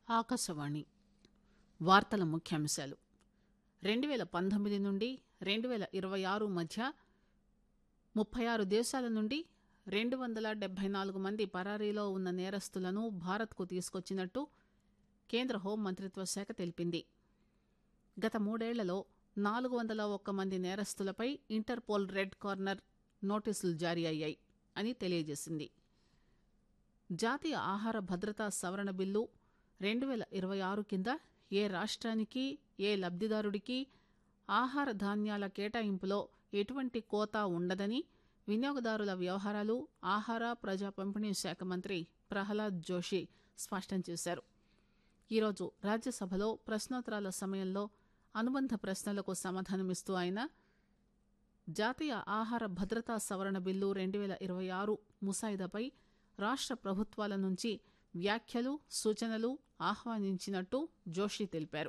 ఆకాశవాణి వార్తల ముఖ్యాంశాలు రెండు పేల పంతొమ్మిది నుండి రెండు పేల ఇరవై ఆరు మధ్య ముప్పై ఆరు దేశాల నుండి రెండు వందల డెబ్బై నాలుగు మంది పరారీలో ఉన్న నేరస్తులను భారత్ కు తీసుకొచ్చినట్టు కేంద్ర హోంమంత్రిత్వ శాఖ తెలిపింది గత మూడేళ్లలో నాలుగు వందల ఒక్క మంది నేరస్తులపై ఇంటర్ పోల్ రెడ్ కార్నర్ నోటీసులు జారీ అయ్యాయి అని తెలియజేసింది జాతీయ ఆహార భద్రతా సవరణ బిల్లు రెండు పేల ఇరవై ఆరు కింద ఏ రాష్ట్రానికి ఏ లబ్దిదారుడికి ఆహార ధాన్యాల కేటాయింపులో ఎటువంటి కోతా ఉండదని వినియోగదారుల వ్యవహారాలు ఆహార ప్రజా పంపిణీ శాఖ మంత్రి ప్రహ్లాద్ జోషి స్పష్టం చేశారు ఈరోజు రాజ్యసభలో ప్రశ్నోత్తరాల సమయంలో అనుబంధ ప్రశ్నలకు సమాధానమిస్తూ ఆయన జాతీయ ఆహార భద్రతా సవరణ బిల్లు రెండు పేల ఇరవై ఆరు ముసాయిదాపై రాష్ట్ర ప్రభుత్వాల నుంచి వ్యాఖ్యలు సూచనలు ఆహ్వానించినట్టు జోషి తెలిపారు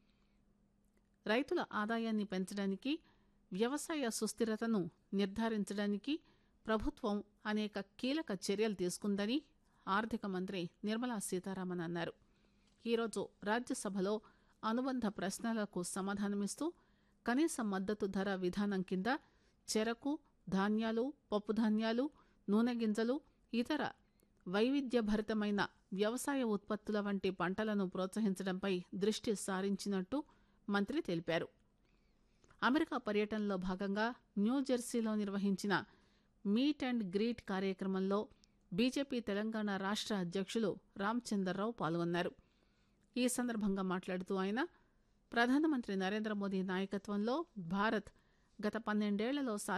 రైతుల ఆదాయాన్ని పెంచడానికి వ్యవసాయ సుస్థిరతను నిర్ధారించడానికి ప్రభుత్వం అనేక కీలక చర్యలు తీసుకుందని ఆర్థిక మంత్రి నిర్మలా సీతారామన్ అన్నారు ఈరోజు రాజ్యసభలో అనుబంధ ప్రశ్నలకు సమాధానమిస్తూ కనీస మద్దతు ధర విధానం కింద చెరకు ధాన్యాలు పప్పుధాన్యాలు నూనె గింజలు ఇతర వైవిధ్యభరితమైన వ్యవసాయ ఉత్పత్తుల వంటి పంటలను ప్రోత్సహించడంపై దృష్టి సారించినట్టు మంత్రి తెలిపారు అమెరికా పర్యటనలో భాగంగా న్యూజెర్సీలో నిర్వహించిన మీట్ అండ్ గ్రీట్ కార్యక్రమంలో బీజేపీ తెలంగాణ రాష్ట్ర అధ్యక్షులు రామచందర్రావు పాల్గొన్నారు ఈ సందర్భంగా మాట్లాడుతూ ఆయన ప్రధానమంత్రి నరేంద్ర మోదీ నాయకత్వంలో భారత్ గత పన్నెండేళ్లలో